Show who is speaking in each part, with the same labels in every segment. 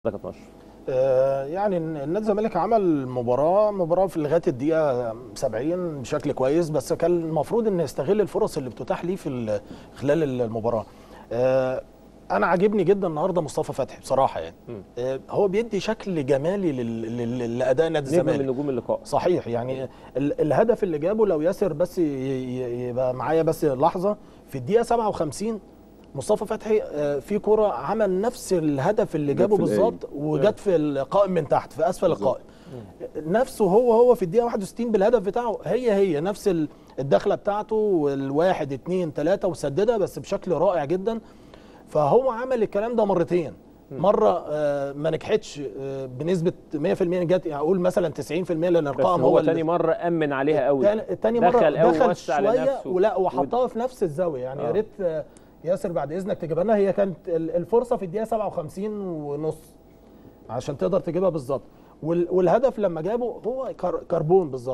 Speaker 1: ده كانت نشر
Speaker 2: آه، يعني نادي الزمالك عمل مباراه مباراه في لغايه الدقيقه 70 بشكل كويس بس كان المفروض انه يستغل الفرص اللي بتتاح ليه في ال- خلال المباراه آه، انا عاجبني جدا النهارده مصطفى فتحي بصراحه يعني
Speaker 1: مم.
Speaker 2: آه، هو بيدي شكل جمالي لل- لل- لاداء نادي
Speaker 1: نجم
Speaker 2: الزمالك
Speaker 1: من نجوم اللقاء
Speaker 2: صحيح يعني ال- الهدف اللي جابه لو ياسر بس ي- ي- يبقى معايا بس لحظه في الدقيقه 57 مصطفى فتحي آه، في كرة عمل نفس الهدف اللي
Speaker 3: جت
Speaker 2: جابه
Speaker 3: في القايم.
Speaker 2: بالظبط وجت في القائم من تحت في اسفل القائم نفسه هو هو في الدقيقه 61 بالهدف بتاعه هي هي نفس ال- الدخله بتاعته والواحد اتنين تلاته وسددها بس بشكل رائع جدا فهو عمل الكلام ده مرتين مره آه، ما نجحتش آه، بنسبه 100% جت اقول مثلا 90% لان
Speaker 1: بس
Speaker 2: الارقام
Speaker 1: هو
Speaker 2: اللي-
Speaker 1: تاني مره امن عليها قوي
Speaker 2: التاني- التاني مره
Speaker 1: دخل قوي
Speaker 2: دخل
Speaker 1: ووسع
Speaker 2: شويه
Speaker 1: لنفسه.
Speaker 2: ولا وحطها في نفس الزاويه يعني يا
Speaker 1: آه.
Speaker 2: ريت آه، ياسر بعد اذنك تجيبها لنا هي كانت ال- الفرصه في الدقيقه 57 ونص عشان تقدر تجيبها بالظبط وال- والهدف لما جابه هو كر- كربون بالظبط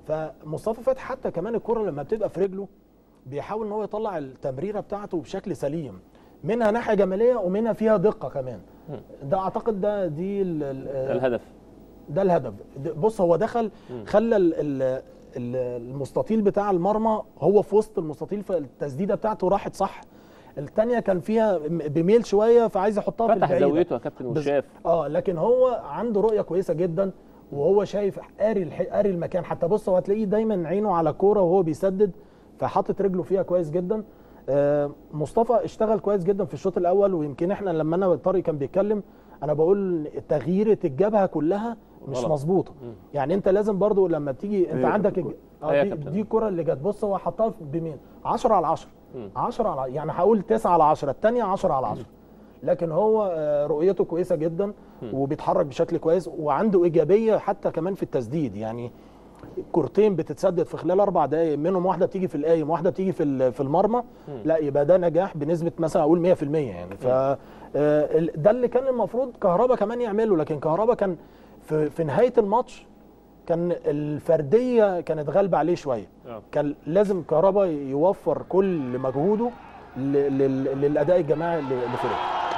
Speaker 2: فمصطفى فتحي حتى كمان الكره لما بتبقى في رجله بيحاول ان هو يطلع التمريره بتاعته بشكل سليم منها ناحيه جماليه ومنها فيها دقه كمان ده اعتقد ده دي ال- ال-
Speaker 1: ده الهدف
Speaker 2: ده الهدف ده- بص هو دخل خلى ال- ال- ال- المستطيل بتاع المرمى هو في وسط المستطيل فالتسديده بتاعته راحت صح الثانيه كان فيها م- بميل شويه فعايز يحطها في
Speaker 1: فتح
Speaker 2: البعيده
Speaker 1: زاويته يا كابتن
Speaker 2: بز-
Speaker 1: وشاف
Speaker 2: اه لكن هو عنده رؤيه كويسه جدا وهو شايف قاري الح- قاري المكان حتى بص هو هتلاقيه دايما عينه على كوره وهو بيسدد فحاطط رجله فيها كويس جدا آه مصطفى اشتغل كويس جدا في الشوط الاول ويمكن احنا لما انا طارق كان بيتكلم انا بقول تغييره الجبهه كلها مش
Speaker 1: غلط.
Speaker 2: مظبوطه يعني انت لازم برضو لما بتيجي انت
Speaker 3: هي
Speaker 2: عندك
Speaker 3: كانت
Speaker 2: الج-
Speaker 1: هي
Speaker 2: اه دي,
Speaker 1: كابتن.
Speaker 2: دي الكره اللي جت بص هو حطها بمين 10 على 10 10 على يعني هقول 9 على 10 الثانيه 10 على 10 لكن هو آه، رؤيته كويسه جدا وبيتحرك بشكل كويس وعنده ايجابيه حتى كمان في التسديد يعني كورتين بتتسدد في خلال اربع دقائق منهم واحده بتيجي في القايم واحده بتيجي في ال- في المرمى لا يبقى ده نجاح بنسبه مثلا اقول 100% يعني ف آه، ال- ده اللي كان المفروض كهربا كمان يعمله لكن كهربا كان في, في نهايه الماتش كان الفرديه كانت غالبه عليه شويه
Speaker 1: آه.
Speaker 2: كان لازم كهربا يوفر كل مجهوده ل- لل- للاداء الجماعي لفريقه